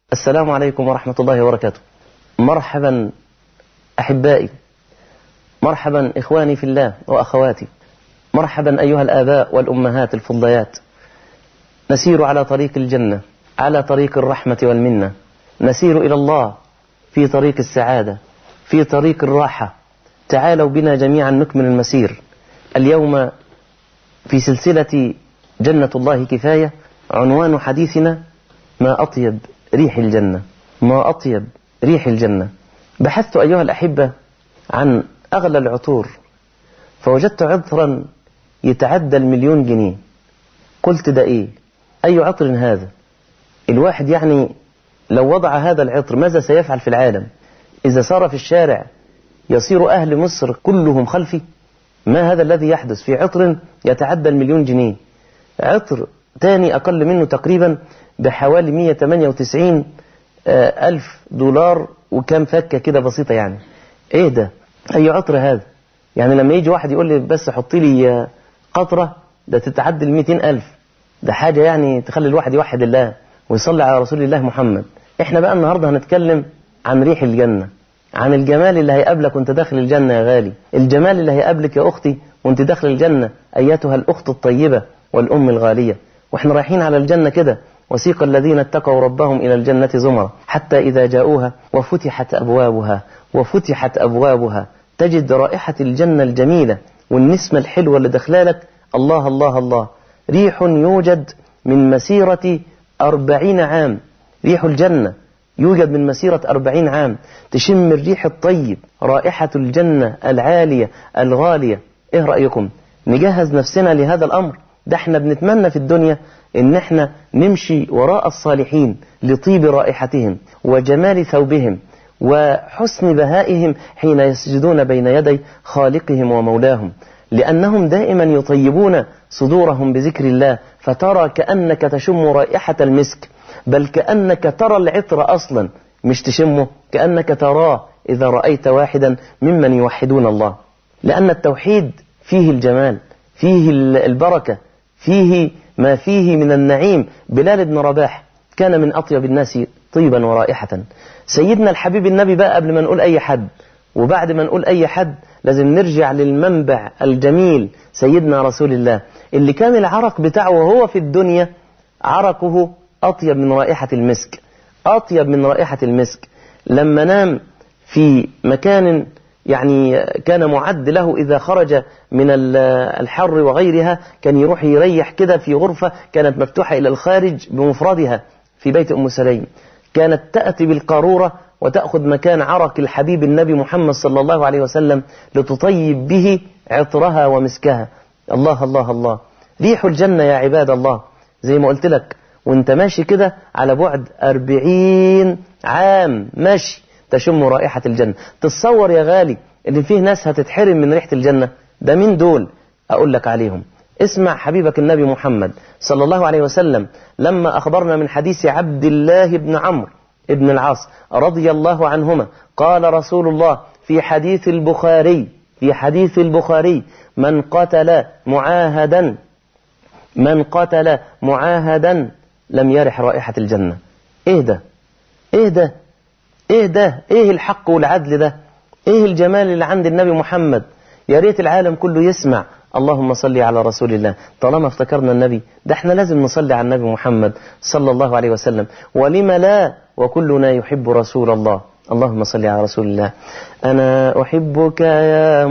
السلام عليكم ورحمة الله وبركاته مرحبا أحبائي مرحبا إخواني في الله وأخواتي مرحبا أيها الآباء والأمهات الفضيات نسير على طريق الجنة على طريق الرحمة والمنة نسير إلى الله في طريق السعادة في طريق الراحة تعالوا بنا جميعا نكمل المسير اليوم في سلسلة جنة الله كفاية عنوان حديثنا ما أطيب ريح الجنة ما أطيب ريح الجنة بحثت أيها الأحبة عن أغلى العطور فوجدت عطرا يتعدى المليون جنيه قلت ده إيه أي عطر هذا الواحد يعني لو وضع هذا العطر ماذا سيفعل في العالم إذا سار في الشارع يصير أهل مصر كلهم خلفي ما هذا الذي يحدث في عطر يتعدى المليون جنيه عطر تاني أقل منه تقريبا بحوالي 198 ألف دولار وكام فكة كده بسيطة يعني إيه ده أي عطر هذا يعني لما يجي واحد يقول لي بس حط لي قطرة ده تتعدى ال 200 ألف ده حاجة يعني تخلي الواحد يوحد الله ويصلي على رسول الله محمد احنا بقى النهاردة هنتكلم عن ريح الجنة عن الجمال اللي هيقابلك وانت داخل الجنة يا غالي الجمال اللي هيقابلك يا أختي وانت داخل الجنة أيتها الأخت الطيبة والأم الغالية واحنا رايحين على الجنة كده وسيق الذين اتقوا ربهم إلى الجنة زمرا حتى إذا جاءوها وفتحت أبوابها وفتحت أبوابها تجد رائحة الجنة الجميلة والنسمة الحلوة اللي دخلالك الله الله الله ريح يوجد من مسيرة أربعين عام ريح الجنة يوجد من مسيرة أربعين عام تشم الريح الطيب رائحة الجنة العالية الغالية إيه رأيكم نجهز نفسنا لهذا الأمر ده احنا بنتمنى في الدنيا ان احنا نمشي وراء الصالحين لطيب رائحتهم وجمال ثوبهم وحسن بهائهم حين يسجدون بين يدي خالقهم ومولاهم لأنهم دائما يطيبون صدورهم بذكر الله فترى كأنك تشم رائحة المسك بل كأنك ترى العطر أصلا مش تشمه كأنك تراه إذا رأيت واحدا ممن يوحدون الله لأن التوحيد فيه الجمال فيه البركة فيه ما فيه من النعيم بلال بن رباح كان من أطيب الناس طيبا ورائحة سيدنا الحبيب النبي بقى قبل ما نقول أي حد وبعد ما نقول أي حد لازم نرجع للمنبع الجميل سيدنا رسول الله اللي كان العرق بتاعه وهو في الدنيا عرقه أطيب من رائحة المسك أطيب من رائحة المسك لما نام في مكان يعني كان معد له إذا خرج من الحر وغيرها كان يروح يريح كده في غرفة كانت مفتوحة إلى الخارج بمفردها في بيت أم سليم كانت تأتي بالقارورة وتأخذ مكان عرق الحبيب النبي محمد صلى الله عليه وسلم لتطيب به عطرها ومسكها الله الله الله ريح الجنة يا عباد الله زي ما قلت لك وانت ماشي كده على بعد أربعين عام ماشي تشم رائحة الجنة تتصور يا غالي ان فيه ناس هتتحرم من ريحة الجنة ده مين دول أقول لك عليهم اسمع حبيبك النبي محمد صلى الله عليه وسلم لما أخبرنا من حديث عبد الله بن عمرو ابن العاص رضي الله عنهما قال رسول الله في حديث البخاري في حديث البخاري من قتل معاهدا من قتل معاهدا لم يرح رائحة الجنة ايه ده ايه ده ايه ده ايه الحق والعدل ده ايه الجمال اللي عند النبي محمد يا ريت العالم كله يسمع اللهم صل على رسول الله طالما افتكرنا النبي ده احنا لازم نصلي على النبي محمد صلى الله عليه وسلم ولم لا وكلنا يحب رسول الله اللهم صل على رسول الله أنا أحبك يا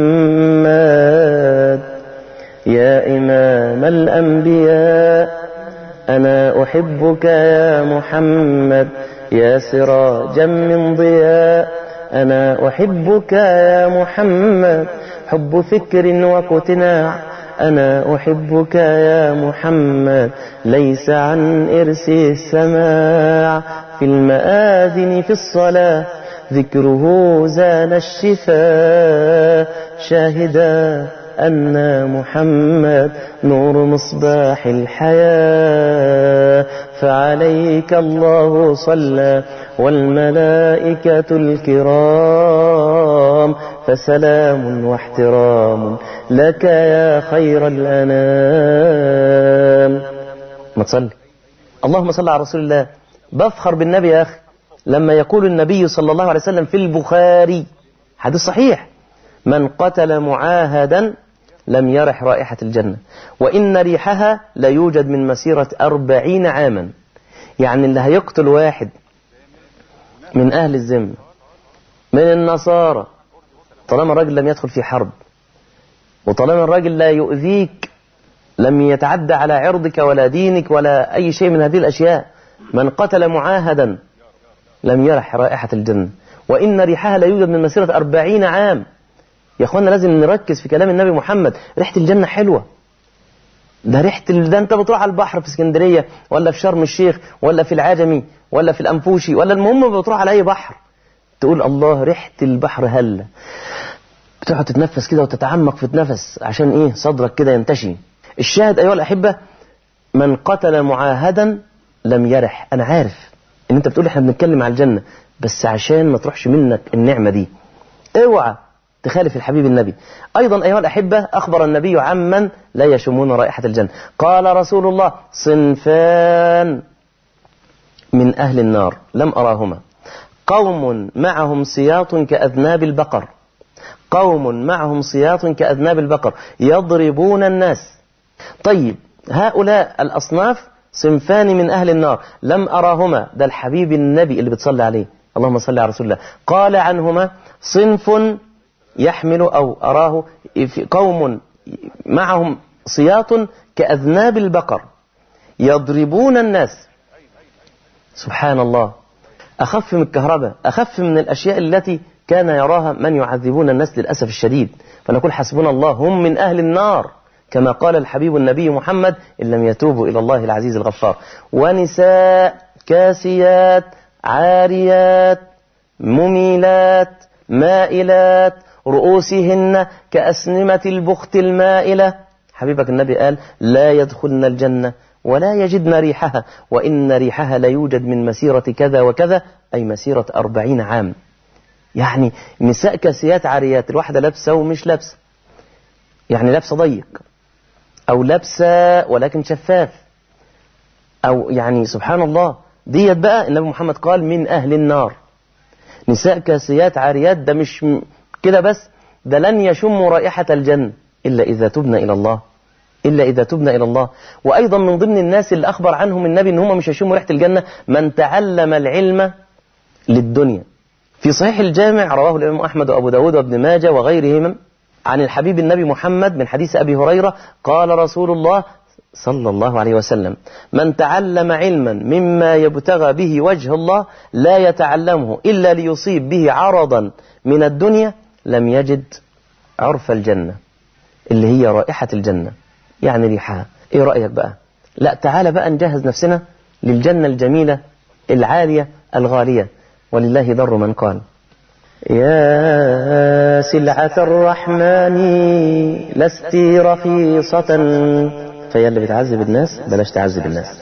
محمد يا إمام الأنبياء أنا أحبك يا محمد يا سراجا من ضياء أنا أحبك يا محمد حب فكر واقتناع أنا أحبك يا محمد ليس عن إرث السماع في المآذن في الصلاة ذكره زال الشفاء شاهدا أن محمد نور مصباح الحياة فعليك الله صلى والملائكة الكرام فسلام واحترام لك يا خير الأنام ما تصلي اللهم صل على رسول الله بفخر بالنبي يا أخي لما يقول النبي صلى الله عليه وسلم في البخاري حديث صحيح من قتل معاهدا لم يرح رائحة الجنة وإن ريحها لا يوجد من مسيرة أربعين عاما يعني اللي هيقتل واحد من أهل الذمة من النصارى طالما الراجل لم يدخل في حرب وطالما الراجل لا يؤذيك لم يتعدى على عرضك ولا دينك ولا أي شيء من هذه الأشياء من قتل معاهدا لم يرح رائحة الجنة وإن ريحها لا يوجد من مسيرة أربعين عام يا أخوانا لازم نركز في كلام النبي محمد ريحة الجنة حلوة ده ريحة ده أنت بتروح على البحر في اسكندرية ولا في شرم الشيخ ولا في العجمي ولا في الأنفوشي ولا المهم بتروح على أي بحر تقول الله ريحة البحر هلا بتقعد تتنفس كده وتتعمق في النفس عشان ايه صدرك كده ينتشي الشاهد أيها الأحبة من قتل معاهدا لم يرح أنا عارف إن أنت بتقول إحنا بنتكلم على الجنة بس عشان ما تروحش منك النعمة دي اوعى تخالف الحبيب النبي أيضا أيها الأحبة أخبر النبي عمن لا يشمون رائحة الجنة قال رسول الله صنفان من أهل النار لم أراهما قوم معهم سياط كأذناب البقر قوم معهم سياط كأذناب البقر يضربون الناس طيب هؤلاء الأصناف صنفان من أهل النار لم أراهما ده الحبيب النبي اللي بتصلي عليه اللهم صل على رسول الله قال عنهما صنف يحمل أو أراه في قوم معهم سياط كأذناب البقر يضربون الناس سبحان الله أخف من الكهرباء أخف من الأشياء التي كان يراها من يعذبون الناس للأسف الشديد فنقول حسبنا الله هم من أهل النار كما قال الحبيب النبي محمد إن لم يتوبوا إلى الله العزيز الغفار ونساء كاسيات عاريات مميلات مائلات رؤوسهن كأسنمة البخت المائلة حبيبك النبي قال لا يدخلن الجنة ولا يجدن ريحها وإن ريحها لا يوجد من مسيرة كذا وكذا أي مسيرة أربعين عام يعني نساء كاسيات عاريات الواحدة لابسة ومش لابسة يعني لابسة ضيق أو لابسة ولكن شفاف أو يعني سبحان الله ديت بقى النبي محمد قال من أهل النار نساء كاسيات عاريات ده مش كده بس ده لن يشموا رائحة الجنة إلا إذا تبنا إلى الله إلا إذا تبنا إلى الله وأيضا من ضمن الناس اللي أخبر عنهم النبي إن هم مش هيشموا ريحة الجنة من تعلم العلم للدنيا في صحيح الجامع رواه الإمام أحمد وأبو داود وابن ماجة وغيرهم عن الحبيب النبي محمد من حديث أبي هريرة قال رسول الله صلى الله عليه وسلم من تعلم علما مما يبتغى به وجه الله لا يتعلمه إلا ليصيب به عرضا من الدنيا لم يجد عرف الجنة اللي هي رائحة الجنة يعني ريحها ايه رأيك بقى لا تعال بقى نجهز نفسنا للجنة الجميلة العالية الغالية ولله ضر من قال يا سلعة الرحمن لست رخيصة فيا اللي بتعذب الناس بلاش تعذب الناس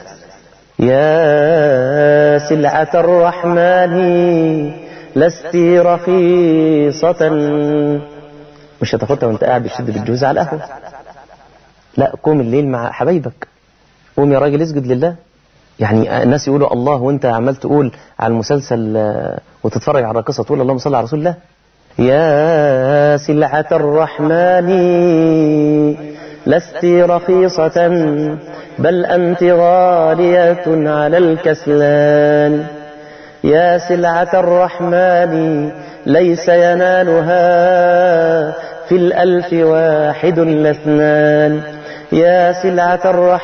يا سلعة الرحمن لست رخيصة مش هتاخدها وانت قاعد بتشد بالجوز على القهوة لا قوم الليل مع حبايبك قوم يا راجل اسجد لله يعني الناس يقولوا الله وانت عمال تقول على المسلسل وتتفرج على القصة تقول اللهم صل على رسول الله يا سلعة الرحمن لست رخيصة بل أنت غالية على الكسلان يا سلعة الرحمن ليس ينالها في الألف واحد لاثنان يا سلعة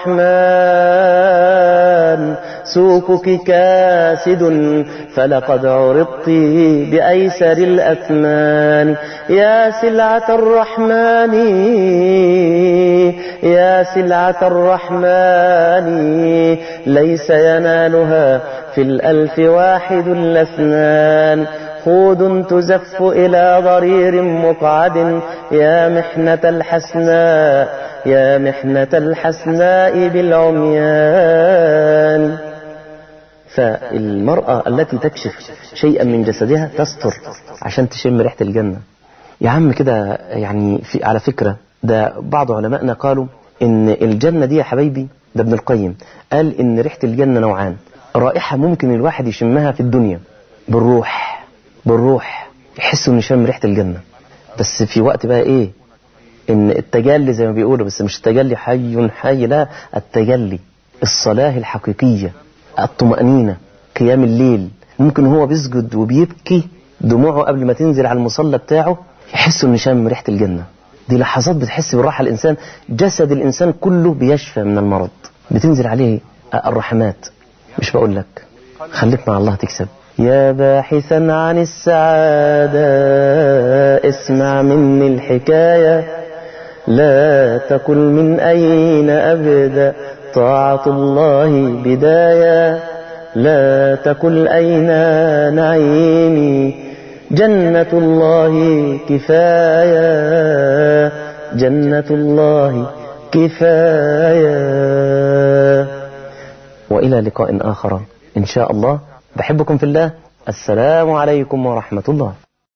الرحمن سوقك كاسد فلقد عرضت بأيسر الأثمان يا سلعة الرحمن يا سلعة الرحمن ليس ينالها في الألف واحد لاثنان خود تزف إلى ضرير مقعد يا محنة الحسناء يا محنة الحسناء بالعميان فالمرأة التي تكشف شيئا من جسدها تستر عشان تشم ريحة الجنة يا عم كده يعني في على فكرة ده بعض علمائنا قالوا ان الجنة دي يا حبايبي ده ابن القيم قال ان ريحة الجنة نوعان رائحة ممكن الواحد يشمها في الدنيا بالروح بالروح يحس انه شم ريحة الجنة بس في وقت بقى ايه ان التجلي زي ما بيقولوا بس مش التجلي حي حي لا التجلي الصلاة الحقيقية الطمأنينة قيام الليل ممكن هو بيسجد وبيبكي دموعه قبل ما تنزل على المصلى بتاعه يحس انه شم ريحة الجنة دي لحظات بتحس بالراحة الإنسان جسد الإنسان كله بيشفى من المرض بتنزل عليه الرحمات مش بقول لك خليك مع الله تكسب يا باحثا عن السعادة اسمع مني الحكاية لا تقل من أين أبدأ طاعة الله بداية لا تقل أين نعيمي جنة الله كفاية جنة الله كفاية وإلى لقاء آخر إن شاء الله بحبكم في الله السلام عليكم ورحمة الله